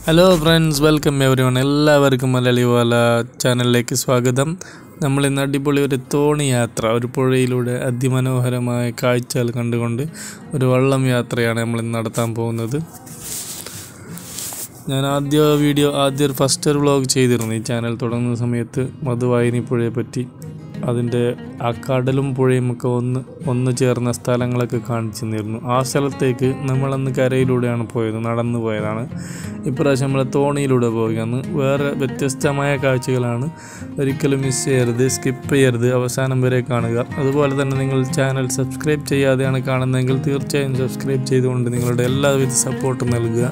hello friends welcome everyone എല്ലാവർക്കും മലയാളി വാല ചാനലിലേക്ക് സ്വാഗതം നമ്മൾ ഇന്ന് അടിപൊളി ഒരു തോണി യാത്ര ഒരു പുഴയിലൂടെ അതിമനോഹരമായ കാഴ്ചകൾ കണ്ടുകൊണ്ട് ഒരു വള്ളം യാത്രയാണ് നമ്മൾ ഇന്ന് നടത്താൻ പോകുന്നത് ഞാൻ ആദ്യ വീഡിയോ ആദ്യം ഫസ്റ്റ് ഒരു വ്ളോഗ് ചെയ്തിരുന്നു ഈ ചാനൽ തുടങ്ങുന്ന സമയത്ത് മധുവായിനി പുഴയെ പറ്റി അതിൻ്റെ ആ കടലും പുഴയും ഒക്കെ ഒന്ന് ഒന്ന് ചേർന്ന സ്ഥലങ്ങളൊക്കെ കാണിച്ചു തന്നിരുന്നു ആ സ്ഥലത്തേക്ക് നമ്മളന്ന് കരയിലൂടെയാണ് പോയത് നടന്നു പോയതാണ് ഇപ്രാവശ്യം നമ്മൾ തോണിയിലൂടെ പോവുകയാണ് വേറെ വ്യത്യസ്തമായ കാഴ്ചകളാണ് ഒരിക്കലും മിസ് ചെയ്യരുത് സ്കിപ്പ് ചെയ്യരുത് അവസാനം വരെ കാണുക അതുപോലെ തന്നെ നിങ്ങൾ ചാനൽ സബ്സ്ക്രൈബ് ചെയ്യാതെയാണ് കാണുന്നതെങ്കിൽ തീർച്ചയായും സബ്സ്ക്രൈബ് ചെയ്തുകൊണ്ട് നിങ്ങളുടെ എല്ലാവിധ സപ്പോർട്ടും നൽകുക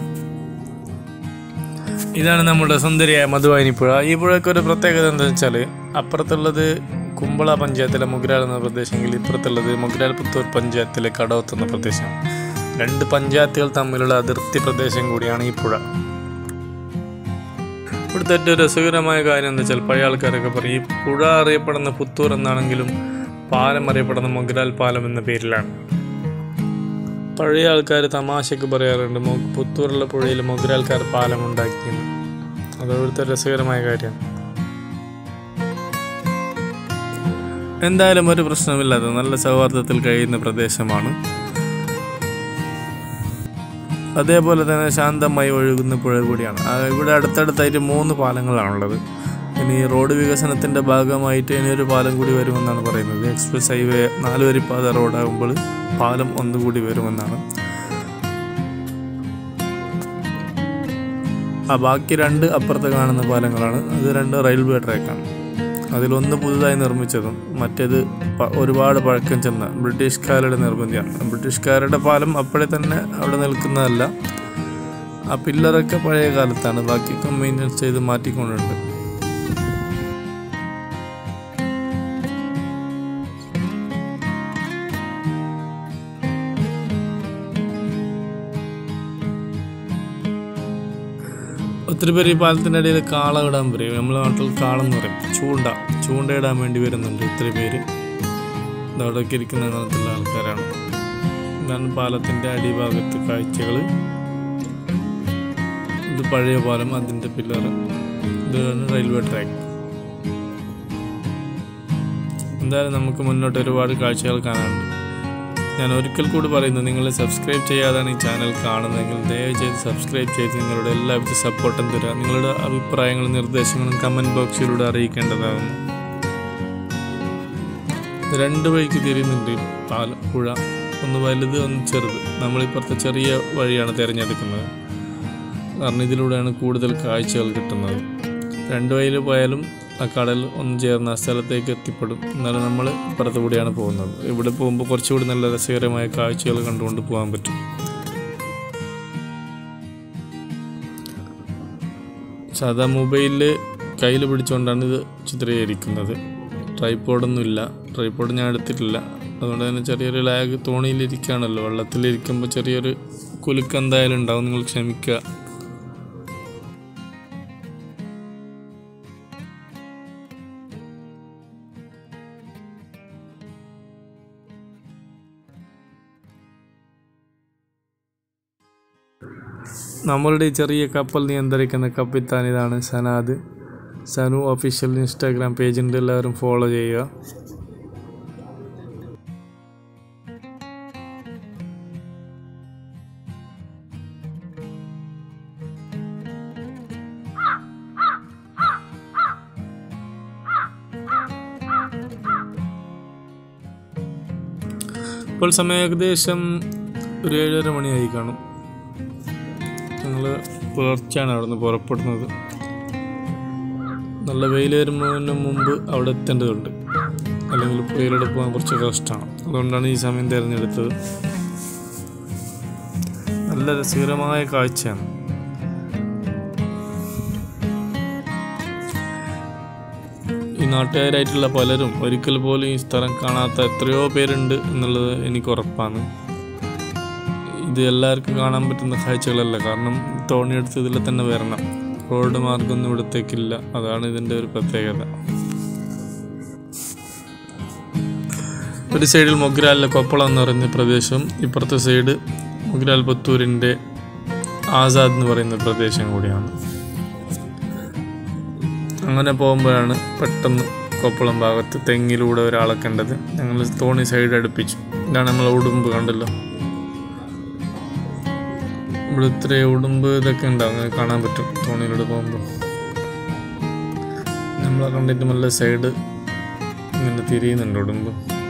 ഇതാണ് നമ്മുടെ സുന്ദരിയായ മധുവായിനി പുഴ ഈ പുഴയ്ക്ക് ഒരു പ്രത്യേകത എന്താണെന്ന് വെച്ചാൽ അപ്പുറത്തുള്ളത് കുമ്പള പഞ്ചായത്തിലെ മുഗ്രാൽ എന്ന പ്രദേശമെങ്കിൽ ഇപ്പുറത്തുള്ളത് മുഗ്രാൽ പുത്തൂർ പഞ്ചായത്തിലെ കടവത്ത് എന്ന പ്രദേശം രണ്ട് പഞ്ചായത്തുകൾ തമ്മിലുള്ള അതിർത്തി പ്രദേശം കൂടിയാണ് ഈ പുഴ ഇവിടുത്തെ ഏറ്റവും രസകരമായ കാര്യം എന്താ വെച്ചാൽ പഴയ ആൾക്കാരൊക്കെ പറയും ഈ പുഴ അറിയപ്പെടുന്ന പുത്തൂർ എന്നാണെങ്കിലും പാലം അറിയപ്പെടുന്ന മൊഗ്രാൽ പാലം എന്ന പേരിലാണ് പഴയ ആൾക്കാർ തമാശക്ക് പറയാറുണ്ട് മൊ പുത്തൂറുള്ള പുഴയിൽ മൊഗ്രാൽക്കാർ പാലം ഉണ്ടാക്കിയെന്ന് അത് ഇവിടുത്തെ രസകരമായ കാര്യമാണ് എന്തായാലും ഒരു പ്രശ്നമില്ലാതെ നല്ല സൗഹാർദ്ദത്തിൽ കഴിയുന്ന പ്രദേശമാണ് അതേപോലെ തന്നെ ശാന്തമായി ഒഴുകുന്ന പുഴ കൂടിയാണ് ആ, ഇവിടെ അടുത്തടുത്തായിട്ട് മൂന്ന് പാലങ്ങളാണുള്ളത് ഇനി റോഡ് വികസനത്തിൻ്റെ ഭാഗമായിട്ട് ഇനി ഒരു പാലം കൂടി വരുമെന്നാണ് പറയുന്നത് എക്സ്പ്രസ് ഹൈവേ നാലുവരിപ്പാത റോഡാകുമ്പോൾ പാലം ഒന്നുകൂടി വരുമെന്നാണ് ആ ബാക്കി രണ്ട് അപ്പുറത്ത് കാണുന്ന പാലങ്ങളാണ് അത് രണ്ട് റെയിൽവേ ട്രാക്കാണ് അതിലൊന്ന് പുതുതായി നിർമ്മിച്ചതും മറ്റേത് പ- ഒരുപാട് പഴക്കം ചെന്ന ബ്രിട്ടീഷുകാരുടെ നിർബന്ധിയാണ് ബ്രിട്ടീഷുകാരുടെ പാലം അപ്പോഴേ തന്നെ അവിടെ നിൽക്കുന്നതല്ല ആ പില്ലറൊക്കെ പഴയ കാലത്താണ് ബാക്കിയൊക്കെ മെയിൻ്റെനൻസ് ചെയ്ത് മാറ്റിക്കൊണ്ടുണ്ട് ഒത്തിരി പേര് ഈ പാലത്തിൻ്റെ ഇടയിൽ കാള ഇടാൻ പറയും നമ്മളെ നാട്ടിൽ കാളെന്ന് പറയും ചൂണ്ട ചൂണ്ട ഇടാൻ വേണ്ടി വരുന്നുണ്ട് ഒത്തിരി പേര് ഇത് അവിടെയൊക്കെ ഇരിക്കുന്ന അങ്ങനത്തുള്ള ആൾക്കാരാണ് ഇതാണ് പാലത്തിൻ്റെ അടിഭാഗത്ത് കാഴ്ചകൾ ഇത് പഴയ പാലം അതിൻ്റെ പില്ലർ ഇതാണ് റെയിൽവേ ട്രാക്ക് എന്തായാലും നമുക്ക് മുന്നോട്ട് ഒരുപാട് കാഴ്ചകൾ കാണാനുണ്ട് ഞാൻ ഒരിക്കൽ കൂടി പറയുന്നു നിങ്ങൾ സബ്സ്ക്രൈബ് ചെയ്യാതാണ് ഈ ചാനൽ കാണുന്നതെങ്കിൽ ദയവ് ചെയ്ത് സബ്സ്ക്രൈബ് ചെയ്ത് നിങ്ങളുടെ എല്ലാവിധ സപ്പോർട്ടും തരിക നിങ്ങളുടെ അഭിപ്രായങ്ങളും നിർദ്ദേശങ്ങളും കമൻറ്റ് ബോക്സിലൂടെ അറിയിക്കേണ്ടതാകുന്നു ഇത് രണ്ട് വഴിക്ക് തിരിയുന്നുണ്ട് ഈ പാലം പുഴ ഒന്ന് വലുത് ഒന്ന് ചെറുത് നമ്മളിപ്പുറത്തെ ചെറിയ വഴിയാണ് തിരഞ്ഞെടുക്കുന്നത് കാരണം ഇതിലൂടെയാണ് കൂടുതൽ കാഴ്ചകൾ കിട്ടുന്നത് രണ്ട് വഴിയിൽ പോയാലും ആ കടൽ ഒന്ന് ചേർന്ന് ആ സ്ഥലത്തേക്ക് എത്തിപ്പെടും എന്നാലും നമ്മൾ ഇപ്പുറത്ത് കൂടിയാണ് പോകുന്നത് ഇവിടെ പോകുമ്പോൾ കുറച്ചുകൂടി നല്ല രസകരമായ കാഴ്ചകൾ കണ്ടുകൊണ്ട് പോകാൻ പറ്റും സാധാ മൊബൈലിൽ കയ്യിൽ പിടിച്ചുകൊണ്ടാണ് ഇത് ചിത്രീകരിക്കുന്നത് ട്രൈപ്പോഡൊന്നും ഇല്ല ട്രൈപ്പോഡ് ഞാൻ എടുത്തിട്ടില്ല അതുകൊണ്ട് തന്നെ ചെറിയൊരു ലാഗ് തോണിയിലിരിക്കുകയാണല്ലോ വെള്ളത്തിലിരിക്കുമ്പോൾ ചെറിയൊരു കുലുക്ക് എന്തായാലും ഉണ്ടാവും നിങ്ങൾ ക്ഷമിക്കുക നമ്മളുടെ ഈ ചെറിയ കപ്പൽ നിയന്ത്രിക്കുന്ന കപ്പിത്താൻ ഇതാണ് സനാദ് സനു ഒഫീഷ്യൽ ഇൻസ്റ്റാഗ്രാം പേജുണ്ട് എല്ലാവരും ഫോളോ ചെയ്യുക ഇപ്പോൾ സമയം ഏകദേശം ഒരു ഏഴര മണിയായി കാണും ഞങ്ങൾ പുലർച്ചെയാണ് അവിടെ നിന്ന് പുറപ്പെടുന്നത് നല്ല വെയിൽ വരുന്നതിന് മുമ്പ് അവിടെ എത്തേണ്ടതുണ്ട് അല്ലെങ്കിൽ വെയിലൂടെ പോകാൻ കുറച്ച് കഷ്ടമാണ് അതുകൊണ്ടാണ് ഈ സമയം തിരഞ്ഞെടുത്തത് നല്ല രസകരമായ കാഴ്ചയാണ് ഈ നാട്ടുകാരായിട്ടുള്ള പലരും ഒരിക്കൽ പോലും ഈ സ്ഥലം കാണാത്ത എത്രയോ പേരുണ്ട് എന്നുള്ളത് എനിക്ക് ഉറപ്പാണ് ഇത് എല്ലാവർക്കും കാണാൻ പറ്റുന്ന കാഴ്ചകളല്ല കാരണം തോണിയെടുത്ത് ഇതിൽ തന്നെ വരണം റോഡ് മാർഗമൊന്നും ഇവിടത്തേക്കില്ല അതാണ് ഇതിൻ്റെ ഒരു പ്രത്യേകത ഒരു സൈഡിൽ മൊഗ്രാലിലെ കൊപ്പളം എന്ന് പറയുന്ന പ്രദേശം ഇപ്പുറത്തെ സൈഡ് മുഗ്രാൽ പുത്തൂരിൻ്റെ ആസാദ് എന്ന് പറയുന്ന പ്രദേശം കൂടിയാണ് അങ്ങനെ പോകുമ്പോഴാണ് പെട്ടെന്ന് കൊപ്പളം ഭാഗത്ത് തെങ്ങിലൂടെ ഒരാളെ കണ്ടത് ഞങ്ങൾ തോണി സൈഡ് അടുപ്പിച്ചു ഇതാണ് നമ്മളെ ഉടുമ്പ് കണ്ടല്ലോ ഇവിടെ ഇത്ര ഉടുമ്പ് ഇതൊക്കെ ഉണ്ടാവും അങ്ങനെ കാണാൻ പറ്റും തോണിയിലൂടെ പോകുമ്പോൾ നമ്മളെ കണ്ടിട്ട് നല്ല സൈഡ് ഇങ്ങനെ തിരിയുന്നുണ്ട് ഉടുമ്പ്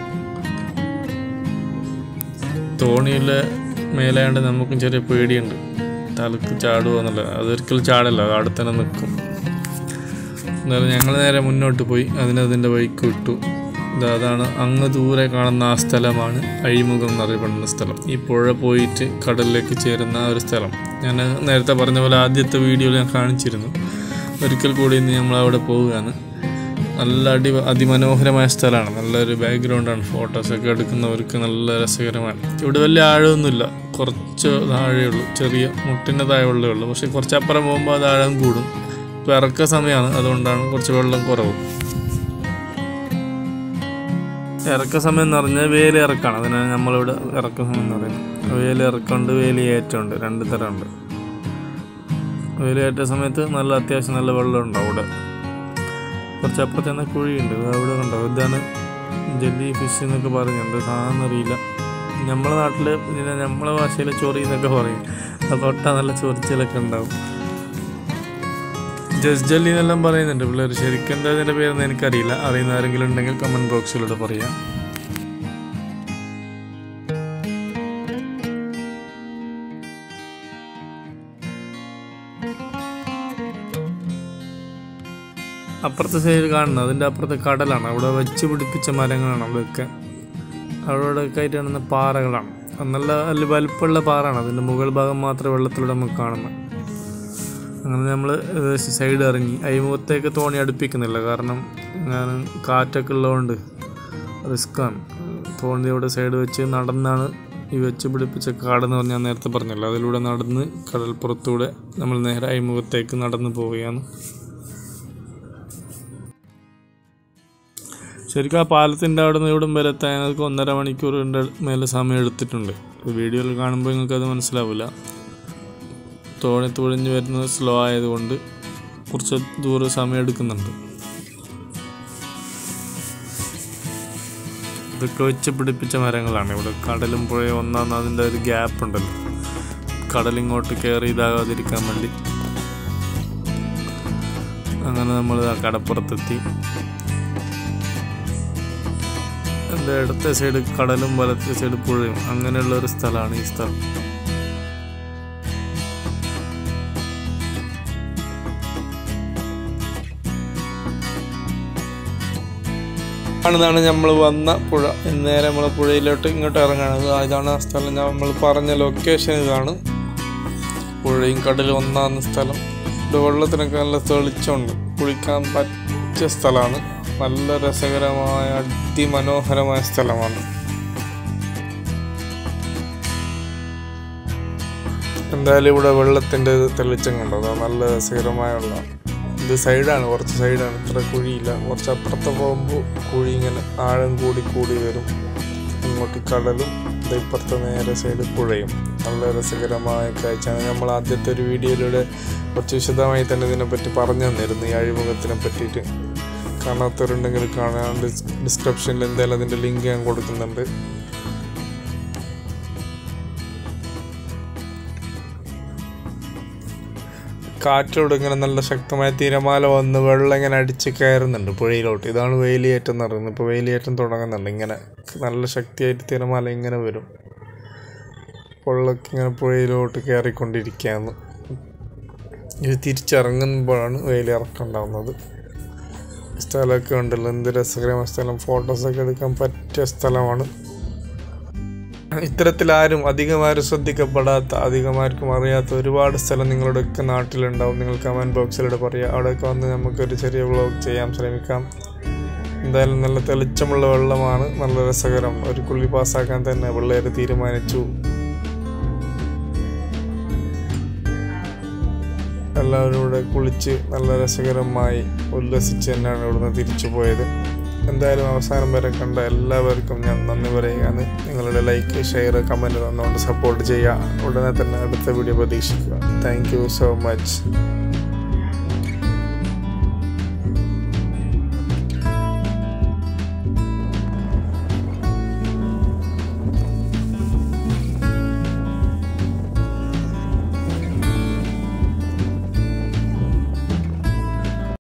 തോണിയിലെ മേലായണ്ട് നമുക്കും ചെറിയ പേടിയുണ്ട് തലക്ക് ചാടുമോ എന്നുള്ളത് അതൊരിക്കലും ചാടല്ല അത് അവിടെ തന്നെ നിൽക്കും എന്നാലും ഞങ്ങൾ നേരെ മുന്നോട്ട് പോയി അതിനതിൻ്റെ വഴിക്ക് വിട്ടു ഇത് അതാണ് അങ്ങ് ദൂരെ കാണുന്ന ആ സ്ഥലമാണ് അഴിമുഖം എന്നറിയപ്പെടുന്ന സ്ഥലം ഈ പുഴ പോയിട്ട് കടലിലേക്ക് ചേരുന്ന ആ ഒരു സ്ഥലം ഞാൻ നേരത്തെ പറഞ്ഞ പോലെ ആദ്യത്തെ വീഡിയോയിൽ ഞാൻ കാണിച്ചിരുന്നു ഒരിക്കൽ കൂടി ഇന്ന് നമ്മൾ അവിടെ പോവുകയാണ് നല്ല അടി അതിമനോഹരമായ സ്ഥലമാണ് നല്ലൊരു ബാക്ക്ഗ്രൗണ്ടാണ് ഫോട്ടോസൊക്കെ എടുക്കുന്നവർക്ക് നല്ല രസകരമാണ് ഇവിടെ വലിയ ആഴമൊന്നുമില്ല കുറച്ച് താഴെയുള്ളൂ ചെറിയ മുട്ടിൻ്റെ താഴെ ഉള്ളൂ പക്ഷെ കുറച്ച് അപ്പുറം പോകുമ്പോൾ അത് ആഴം കൂടും ഇപ്പോൾ ഇറക്ക സമയമാണ് അതുകൊണ്ടാണ് കുറച്ച് വെള്ളം കുറവ് ഇറക്ക സമയം എന്ന് പറഞ്ഞാൽ വേലി ഇറക്കാണ് അതിനാണ് നമ്മളിവിടെ ഇറക്ക സമയം എന്ന് പറയുന്നത് വേലി ഇറക്കമുണ്ട് വേലി ഏറ്റമുണ്ട് രണ്ട് തരമുണ്ട് വേലി ഏറ്റ സമയത്ത് നല്ല അത്യാവശ്യം നല്ല വെള്ളം ഉണ്ടാവും അവിടെ കുറച്ച് അപ്പുറത്ത് തന്നെ കുഴിയുണ്ട് ഇത് അവിടെ കണ്ടോ ഇതാണ് ജെല്ലി ഫിഷ് എന്നൊക്കെ പറയുന്നുണ്ട് സാധനം അറിയില്ല നമ്മളെ നാട്ടിൽ പിന്നെ നമ്മളെ ഭാഷയിൽ ചൊറി എന്നൊക്കെ പറയും അത് തൊട്ടാൽ നല്ല ചൊറിച്ചിലൊക്കെ ഉണ്ടാവും ജസ് ജല്ലി എന്നെല്ലാം പറയുന്നുണ്ട് പിള്ളേർ ശരിക്കും എന്താ ഇതിൻ്റെ പേരെന്ന് എനിക്കറിയില്ല അറിയുന്ന ആരെങ്കിലും ഉണ്ടെങ്കിൽ കമൻറ്റ് ബോക്സിലൂടെ പറയാം അപ്പുറത്തെ സൈഡ് കാണുന്നത് അതിൻ്റെ അപ്പുറത്തെ കടലാണ് അവിടെ വെച്ച് പിടിപ്പിച്ച മരങ്ങളാണ് അവിടെയൊക്കെ അവിടെയൊക്കെ ആയിട്ട് കാണുന്ന പാറകളാണ് അത് നല്ല നല്ല വലുപ്പമുള്ള പാറയാണ് അതിൻ്റെ മുകൾ ഭാഗം മാത്രമേ വെള്ളത്തിലൂടെ നമുക്ക് കാണുന്നത് അങ്ങനെ നമ്മൾ സൈഡ് ഇറങ്ങി അഴിമുഖത്തേക്ക് തോണി അടുപ്പിക്കുന്നില്ല കാരണം ഞാൻ കാറ്റൊക്കെ ഉള്ളതുകൊണ്ട് റിസ്ക്കാണ് തോണിയുടെ സൈഡ് വെച്ച് നടന്നാണ് ഈ വെച്ച് പിടിപ്പിച്ച കാടെന്ന് പറഞ്ഞാൽ നേരത്തെ പറഞ്ഞല്ലോ അതിലൂടെ നടന്ന് കടൽപ്പുറത്തൂടെ നമ്മൾ നേരെ അഴിമുഖത്തേക്ക് നടന്നു പോവുകയാണ് ശരിക്കും ആ പാലത്തിൻ്റെ അവിടെ നിന്ന് ഇവിടം വരെ എത്താൻ ഞങ്ങൾക്ക് ഒന്നര മണിക്കൂറിൻ്റെ മേലെ സമയം എടുത്തിട്ടുണ്ട് വീഡിയോയിൽ കാണുമ്പോൾ നിങ്ങൾക്ക് അത് മനസ്സിലാവില്ല തോണി തുഴഞ്ഞു വരുന്നത് സ്ലോ ആയതുകൊണ്ട് കുറച്ച് ദൂരം സമയം എടുക്കുന്നുണ്ട് ഇതൊക്കെ വെച്ച് പിടിപ്പിച്ച മരങ്ങളാണ് ഇവിടെ കടലും പുഴയും ഒന്നാന്ന് അതിൻ്റെ ഒരു ഗ്യാപ്പ് ഉണ്ടല്ലോ കടലിങ്ങോട്ട് കയറി ഇതാകാതിരിക്കാൻ വേണ്ടി അങ്ങനെ നമ്മൾ ആ കടപ്പുറത്തെത്തി എൻ്റെ ഇടത്തെ സൈഡ് കടലും വലത്തെ സൈഡ് പുഴയും അങ്ങനെയുള്ള ഒരു സ്ഥലമാണ് ഈ സ്ഥലം ആണെന്നാണ് നമ്മൾ വന്ന പുഴ നേരെ നമ്മൾ പുഴയിലോട്ട് ഇങ്ങോട്ട് ഇറങ്ങുന്നത് ഇതാണ് ആ സ്ഥലം നമ്മൾ പറഞ്ഞ ലൊക്കേഷൻ ഇതാണ് പുഴയും കടലും ഒന്നാന്ന സ്ഥലം ഇത് വെള്ളത്തിനൊക്കെ നല്ല തെളിച്ചമുണ്ട് കുളിക്കാൻ പറ്റിയ സ്ഥലമാണ് നല്ല രസകരമായ അതിമനോഹരമായ സ്ഥലമാണ് എന്തായാലും ഇവിടെ വെള്ളത്തിൻ്റെ തെളിച്ചം കണ്ടോ അതാ നല്ല രസകരമായ വെള്ളമാണ് ഇത് സൈഡാണ് കുറച്ച് സൈഡാണ് ഇത്ര കുഴിയില്ല കുറച്ച് അപ്പുറത്ത് പോകുമ്പോൾ കുഴി ഇങ്ങനെ ആഴം കൂടി കൂടി വരും ഇങ്ങോട്ട് കടലും ഇത് ഇപ്പുറത്തെ നേരെ സൈഡ് പുഴയും നല്ല രസകരമായ കാഴ്ചയാണ് നമ്മൾ ആദ്യത്തെ ഒരു വീഡിയോയിലൂടെ കുറച്ച് വിശദമായി തന്നെ ഇതിനെപ്പറ്റി പറഞ്ഞു തന്നിരുന്നു ഈ അഴിമുഖത്തിനെ പറ്റിയിട്ട് കാണാത്തവരുണ്ടെങ്കിൽ കാണാൻ ഡിസ്ക്രിപ്ഷനിൽ എന്തായാലും അതിൻ്റെ ലിങ്ക് ഞാൻ കൊടുക്കുന്നുണ്ട് കാറ്റോട് ഇങ്ങനെ നല്ല ശക്തമായ തിരമാല വന്ന് വെള്ളം ഇങ്ങനെ അടിച്ച് കയറുന്നുണ്ട് പുഴയിലോട്ട് ഇതാണ് വേലിയേറ്റം എന്ന് പറയുന്നത് ഇപ്പോൾ വേലിയേറ്റം തുടങ്ങുന്നുണ്ട് ഇങ്ങനെ നല്ല ശക്തിയായിട്ട് തിരമാല ഇങ്ങനെ വരും വെള്ളമൊക്കെ ഇങ്ങനെ പുഴയിലോട്ട് കയറിക്കൊണ്ടിരിക്കുകയാണ് ഇത് തിരിച്ചിറങ്ങുമ്പോഴാണ് വേലിയിറക്കം ഉണ്ടാകുന്നത് സ്ഥലമൊക്കെ ഉണ്ടല്ലോ എന്ത് രസകരമായ സ്ഥലം ഫോട്ടോസൊക്കെ എടുക്കാൻ പറ്റിയ സ്ഥലമാണ് ഇത്തരത്തിൽ ആരും അധികമാരും ശ്രദ്ധിക്കപ്പെടാത്ത അധികമാർക്കും അറിയാത്ത ഒരുപാട് സ്ഥലം നിങ്ങളുടെയൊക്കെ നാട്ടിലുണ്ടാവും നിങ്ങൾ കമൻറ്റ് ബോക്സിലൂടെ പറയുക അവിടെയൊക്കെ വന്ന് നമുക്കൊരു ചെറിയ വ്ളോഗ് ചെയ്യാൻ ശ്രമിക്കാം എന്തായാലും നല്ല തെളിച്ചമുള്ള വെള്ളമാണ് നല്ല രസകരം ഒരു കുള്ളി പാസ്സാക്കാൻ തന്നെ പിള്ളേർ തീരുമാനിച്ചു എല്ലാവരും ഇവിടെ കുളിച്ച് നല്ല രസകരമായി ഉല്ലസിച്ച് തന്നെയാണ് ഇവിടുന്ന് തിരിച്ചു പോയത് എന്തായാലും അവസാനം വരെ കണ്ട എല്ലാവർക്കും ഞാൻ നന്ദി പറയുകയാണ് നിങ്ങളുടെ ലൈക്ക് ഷെയർ കമൻറ്റ് തന്നുകൊണ്ട് സപ്പോർട്ട് ചെയ്യുക ഉടനെ തന്നെ അടുത്ത വീഡിയോ പ്രതീക്ഷിക്കുക താങ്ക് യു സോ മച്ച്